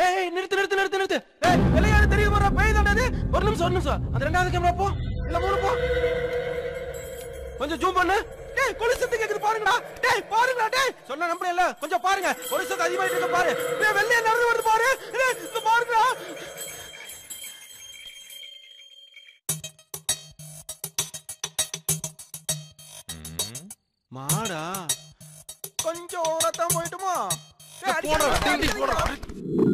ஏய் ஏய், நிறுத்து நிறுத்து நிறுத்து நிறுத்து ஏய் விளையாடு தெரியுது போற பேய் தானே அது ஒரு நிமிஷம் ஒரு நிமிஷம் அந்த ரெண்டாவது கேமரா போ இல்ல மூணு போ கொஞ்சம் ஜூம் பண்ணு டேய் கொலி சத்தம் கேக்குது பாருங்கடா டேய் பாருங்கடா டேய் சொன்னா நம்பல இல்ல கொஞ்சம் பாருங்க கொலி சத்தம் அதிகமாயிட்டு இருக்கு பாரு டேய் வெள்ளைய நடந்து வருது பாரு டேய் இங்க பாருங்கடா மாடா கொஞ்சம் ஓரத்தான் போயிட்டுமா டேய், அடிக்காத, அடிக்காத, அடிக்காத.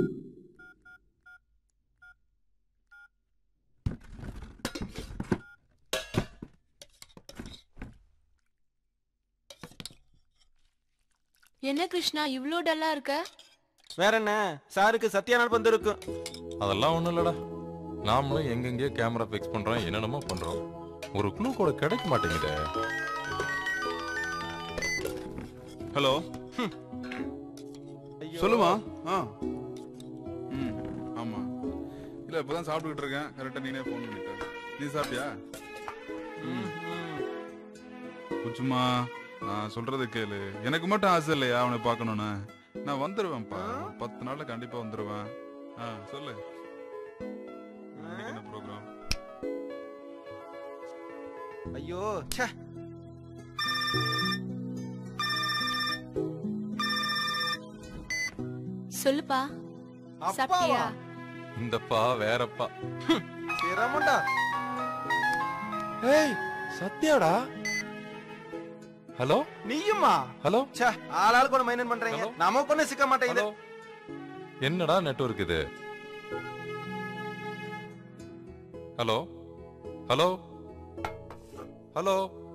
என்ன கிருஷ்ணா இவ்ளோ டல்லா இருக்க வேற என்ன சாருக்கு சத்யா நடப்பு இருக்கும் அதெல்லாம் ஒண்ணும் இல்லடா நாமளும் எங்கெங்கேயோ கேமரா ஃபிக்ஸ் பண்றோம் என்னென்னமோ பண்றோம் ஒரு க்ளூ கூட கிடைக்க மாட்டேங்குதே ஹலோ சொல்லுமா ஆ ம் ஆமா இல்ல இப்பதான் சாப்பிட்டுக்கிட்டு இருக்கேன் கரெக்டா நீனே ஃபோன் பண்ணிட்ட நீ சாப்பிட்டியா குச்சுமா நான் சொல்றது கேளு எனக்கு மட்டும் ஆசை இல்லையா அவனை பார்க்கணும்னு நான் வந்துருவேன்ப்பா பத்து நாள்ல கண்டிப்பா வந்துருவேன் ஆ சொல்லு இன்னைக்கு என்ன ப்ரோக்ராம் ஐயோ ச்சே சொல்லுப்பா அப்பாவா சாப்பிட்டியா இந்தப்பா வேறப்பா சிரமண்டா ஏய் சத்யாடா ஹலோ நீயுமா ஹலோ ச்சே ஆளாளுக்கு ஒன்று மைனன் பண்றீங்க Hello? நமக்கு ஒண்ணு சிக்க மாட்டேங்குது ஹலோ என்னடா நெட்வொர்க் இது ஹலோ ஹலோ ஹலோ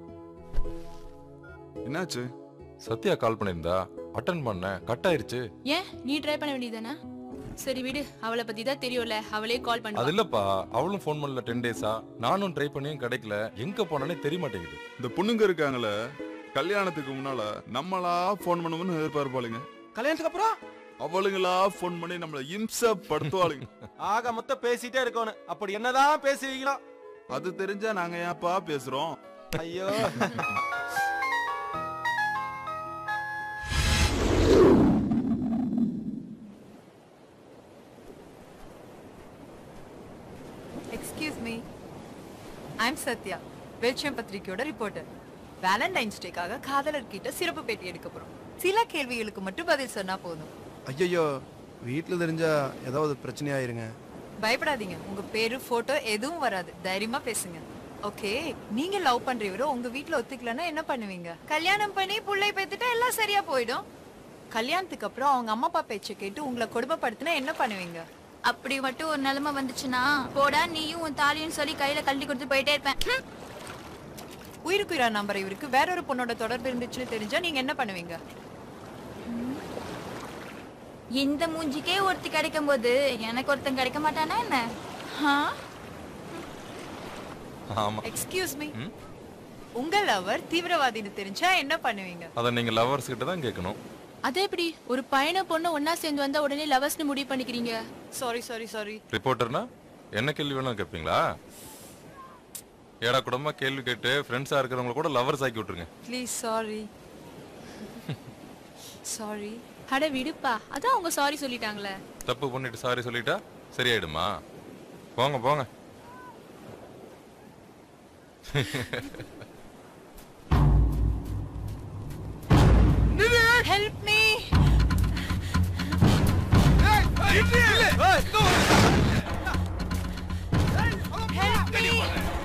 என்னாச்சு சத்யா கால் பண்ணியிருந்தா அட்டன் பண்ணேன் கட் ஆயிருச்சு ஏன் நீ ட்ரை பண்ண வேண்டியதானே சரி விடு அவளை பத்தி தான் தெரியும்ல அவளே கால் அது பண்ணுவா இல்லப்பா அவளும் ஃபோன் பண்ணல டென் டேஸா நானும் ட்ரை பண்ணியும் கிடைக்கல எங்க போனானே தெரிய மாட்டேங்குது இந்த பொண்ணுங்க இருக்காங்களே கல்யாணத்துக்கு முன்னால நம்மளா ஃபோன் பண்ணுவோம்னு எதிர்பார்ப்பாளுங்க கல்யாணத்துக்கு அப்புறம் அவளுங்களா ஃபோன் பண்ணி நம்மள இம்சப்படுத்துவாளுங்க ஆக மொத்தம் பேசிட்டே இருக்கணும் அப்படி என்னதான் பேசுவீங்களோ அது தெரிஞ்சா நாங்க ஏன்ப்பா பேசுறோம் ஐயோ எக்ஸ்கியூஸ் மீ ஐம் சத்யா வெளிச்சம் பத்திரிக்கையோட ரிப்போர்ட்டர் வேலண்டைன்ஸ் டேக்காக காதலர் கிட்ட சிறப்பு பேட்டி எடுக்க போறோம் சில கேள்விகளுக்கு மட்டும் பதில் சொன்னா போதும் ஐயோ வீட்டில் தெரிஞ்சா ஏதாவது பிரச்சனையாயிருங்க பயப்படாதீங்க உங்க பேரு போட்டோ எதுவும் வராது தைரியமா பேசுங்க ஓகே நீங்க லவ் பண்றவரோ உங்க வீட்ல ஒத்துக்கலன்னா என்ன பண்ணுவீங்க கல்யாணம் பண்ணி புள்ளை பெத்துட்டா எல்லாம் சரியா போயிடும் கல்யாணத்துக்கு அப்புறம் அவங்க அம்மா அப்பா பேச்சை கேட்டு உங்களை கொடுமைப்படுத்தினா என்ன பண்ணுவீங்க அப்படி மட்டும் ஒரு நிலைமை வந்துச்சுன்னா போடா நீயும் உன் தாலியும் சொல்லி கையில கழட்டி கொடுத்து போயிட்டே இருப்பேன் ஹம். உயிருக்குயிரா நம்பர் இவருக்கு வேற ஒரு பொண்ணோட தொடர்பு இருந்துச்சுன்னு தெரிஞ்சா நீங்க என்ன பண்ணுவீங்க இந்த மூஞ்சிக்கே ஒருத்தி கிடைக்கும் போது எனக்கு ஒருத்தன் கிடைக்க மாட்டானா என்ன ஆ ஆமா எக்ஸ்கியூஸ் மீ ம்? உங்க லவர் தீவிரவாதின்னு தெரிஞ்சா என்ன பண்ணுவீங்க அதை நீங்க லவர்ஸ் கிட்ட தான் கேட்கணும் அது எப்படி ஒரு பையனை பொண்ணு ஒன்னா சேர்ந்து வந்தா உடனே லவர்ஸ்னு முடிவு பண்ணிக்கிறீங்க சாரி சாரி சாரி ரிப்போர்ட்டர்னா என்ன கேள்வி வேணும் கேட்பீங்களா ஏடா குடும்பமா கேள்வி கேட்டு ஃப்ரெண்ட்ஸா இருக்கிறவங்க கூட லவர்ஸ் ஆக்கி விட்டுருங்க ப்ளீஸ் சாரி சாரி அட விடுப்பா அதான் அவங்க சாரி சொல்லிட்டாங்களே தப்பு பண்ணிட்டு சாரி சொல்லிட்டா சரியாயிடுமா போங்க போங்க help me help me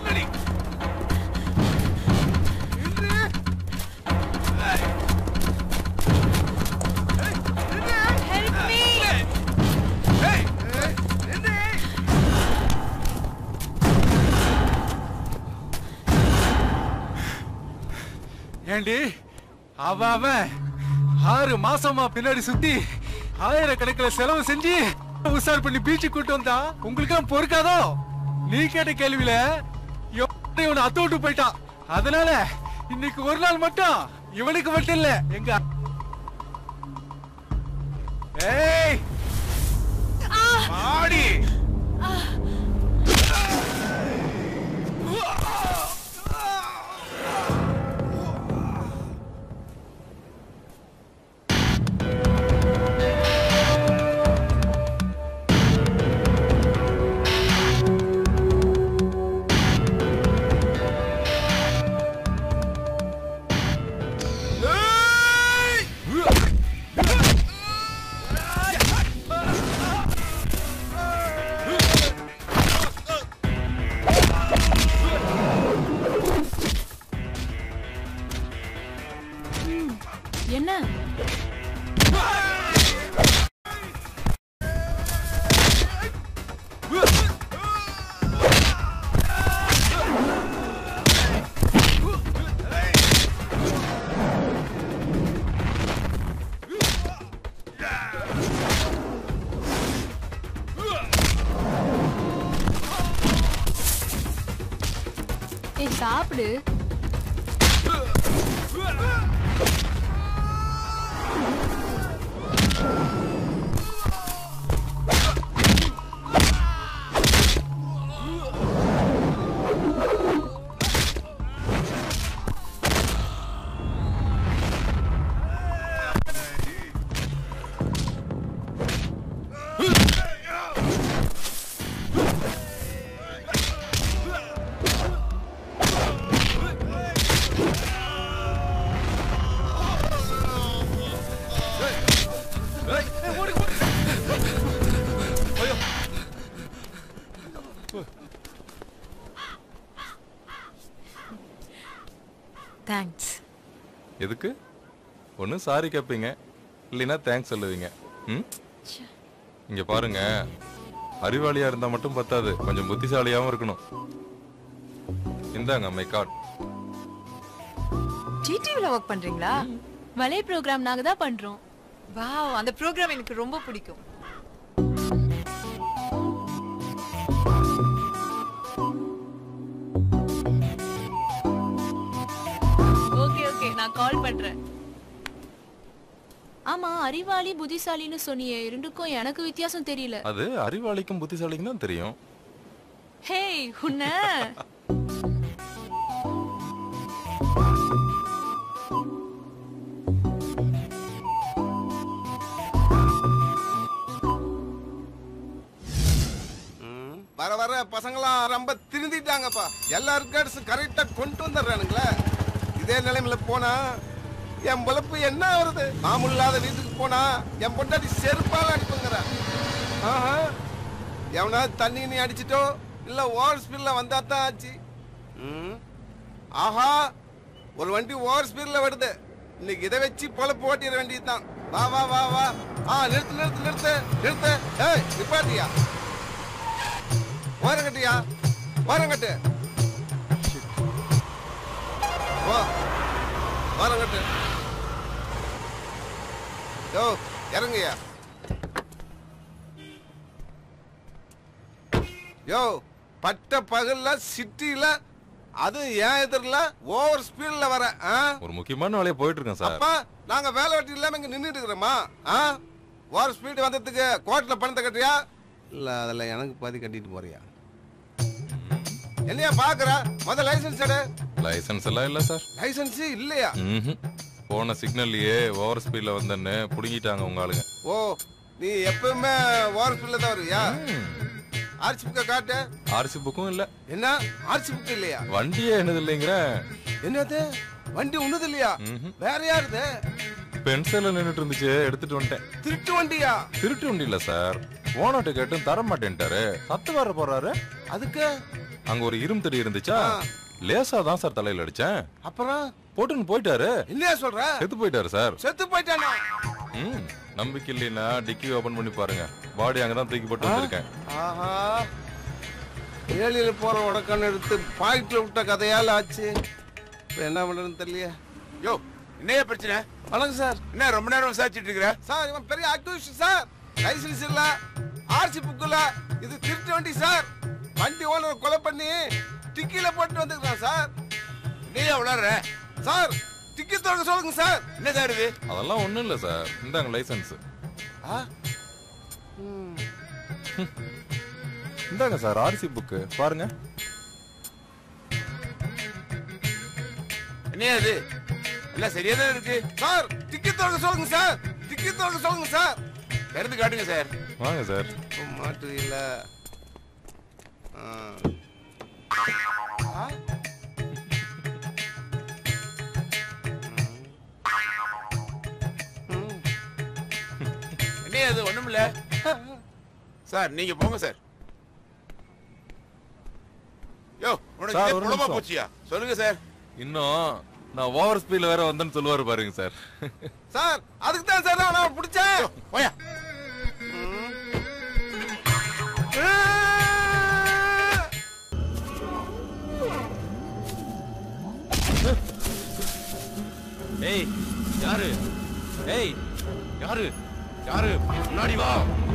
help me ஏண்டி அவ அவன் ஆறு மாசமா பின்னாடி சுத்தி ஆயிரக்கணக்கில் செலவு செஞ்சு உசார் பண்ணி பீச்சுக்கு கூட்டு வந்தா உங்களுக்கு பொறுக்காதோ நீ கேட்ட கேள்வியில எவனை இவனை அத்து விட்டு போயிட்டான் அதனால இன்னைக்கு ஒரு நாள் மட்டும் இவனுக்கு மட்டும் இல்ல எங்க ஏய் ஆடி என்ன ஏய் சாப்பிடு தேங்க்ஸ் எதுக்கு ஒன்று சாரி கேட்பீங்க இல்லைன்னா தேங்க்ஸ் சொல்லுவீங்க ம் இங்க பாருங்க அறிவாளியா இருந்தா மட்டும் பத்தாது கொஞ்சம் புத்திசாலியாவும் இருக்கணும் இந்தாங்க மை கார்டு ஜிடிவில ஒர்க் பண்றீங்களா வலை ப்ரோக்ராம் நாங்க தான் பண்றோம் வாவ் அந்த ப்ரோக்ராம் எனக்கு ரொம்ப பிடிக்கும் ஓகே ஓகே நான் கால் பண்றேன் ஆமா அறிவாளி புத்திசாலின்னு சொன்னியே இரண்டுக்கும் எனக்கு வித்தியாசம் தெரியல அது அறிவாளிக்கும் புத்திசாலிக்கும் தான் தெரியும் ஹேய் உன்ன வர வர பசங்களாம் ரொம்ப திருந்திட்டாங்கப்பா எல்லா ரெக்கார்ட்ஸும் கரெக்டா கொண்டு வந்துடுறானுங்களே இதே நிலைமையில போனா என் பொழப்பு என்ன வருது மாமூல் இல்லாத வீட்டுக்கு போனா என் பொண்டாட்டி செருப்பால அடிப்புங்கிற ஆஹா எவனாவது தண்ணி நீ அடிச்சிட்டோ இல்ல ஓவர் ஸ்பீட்ல வந்தா தான் ஆச்சு ம். ஆஹா ஒரு வண்டி ஓவர் ஸ்பீட்ல வருது இன்னைக்கு இதை வச்சு பொழப்பு ஓட்டிட வேண்டியதுதான் வா வா வா வா ஆ நிறுத்து நிறுத்து நிறுத்து நிறுத்து ஏய் நிப்பாட்டியா ஓரங்கட்டியா ஓரங்கட்டு ஓ ஓரங்கட்டு யோ இறங்குயா யோ பட்ட பகல்ல சிட்டில அது ஏன் எதிரில் ஓவர் ஸ்பீட்ல வர ஆ? ஒரு முக்கியமான வேலையா போயிட்டு இருக்கேன் சார் அப்பா நாங்க வேலை வெட்டி இல்லாம இங்க நின்னுட்டு இருக்கிறோமா ஆ ஓவர் ஸ்பீடு வந்ததுக்கு கோர்ட்ல பணத்தை கட்டுறியா இல்ல அதில் எனக்கு பாதி கட்டிட்டு போறியா என்னையா பாக்குற முத லைசன்ஸ் எடு லைசன்ஸ் எல்லாம் இல்ல சார் லைசன்ஸ் இல்லையா ம்ஹும். போன சிக்னல்லையே ஓவர் ஸ்பீட்ல வந்தேன்னு புடுங்கிட்டாங்க உங்க ஆளுங்க ஓ நீ எப்பவுமே ஓவர் ஸ்பீட்ல தான் வருவியா ஆர்சி புக்க காட்டு ஆர்சி புக்கும் இல்ல என்ன ஆர்சி புக் இல்லையா வண்டியே என்னது இல்லைங்கிற என்னது வண்டி உன்னது இல்லையா ம்ஹும். வேற யாருது பென்சில நின்னுட்டு இருந்துச்சு எடுத்துட்டு வந்துட்டேன் திருட்டு வண்டியா திருட்டு வண்டி இல்ல சார் ஓனர்ட்ட கேட்டும் தர மாட்டேன்ட்டாரு சத்து வர போறாரு அதுக்கு அங்க ஒரு இரும்பு தடி இருந்துச்சா ஆ. லேசா தான் சார் தலையில அடிச்சேன் அப்புறம் போட்டுன்னு போயிட்டாரு என்னையா சொல்ற செத்து போயிட்டாரு சார் செத்து போயிட்டானா ம் நம்பிக்கை இல்லைன்னா டிக்கி ஓபன் பண்ணி பாருங்க பாடி அங்கதான் தூக்கி போட்டு வந்திருக்கேன் ஆஹா ஏழியில போற உடக்கான எடுத்து பாக்கெட்ல விட்ட கதையால ஆச்சு இப்ப என்ன பண்றதுன்னு தெரியலையே யோ என்னையா பிரச்சனை வணக்கம் சார் என்ன ரொம்ப நேரம் விசாரிச்சுட்டு இருக்கிற சார் இவன் பெரிய அக்யூஷன் சார் லைசன்ஸ் இல்ல ஆர்சி புக் இல்ல இது திருட்டு வண்டி சார் வண்டி ஓனர் கொலை பண்ணி டிக்கில போட்டு வந்துருக்கான் சார் நீயா விளாடுற சார் டிக்கி திறக்க சொல்லுங்க சார் என்ன சார் இது அதெல்லாம் ஒண்ணும் இல்ல சார் இந்தாங்க லைசன்ஸ் ஆ? இந்தாங்க சார் ஆர்சி புக்கு பாருங்க என்னையா இது எல்லாம் சரியா தான் இருக்கு சார் டிக்கி திறக்க சொல்லுங்க சார் டிக்கி திறக்க சொல்லுங்க சார் திறந்து காட்டுங்க சார் வாங்க சார் மாட்டு இல்ல என்னையா இது ஒண்ணும் இல்ல சார் நீங்க போங்க சார் யோ உனக்கு சார், இதே ஒரு குழம்பா நிமிஷம். போச்சியா சொல்லுங்க சார் இன்னும் நான் ஓவர் ஸ்பீட்ல வேற வந்தேன்னு சொல்லுவாரு பாருங்க சார் சார் அதுக்கு தான் சார் நான் அவனை பிடிச்சேன் போயா ஏய் யாரு ஏய் யாரு யாரு முன்னாடி வா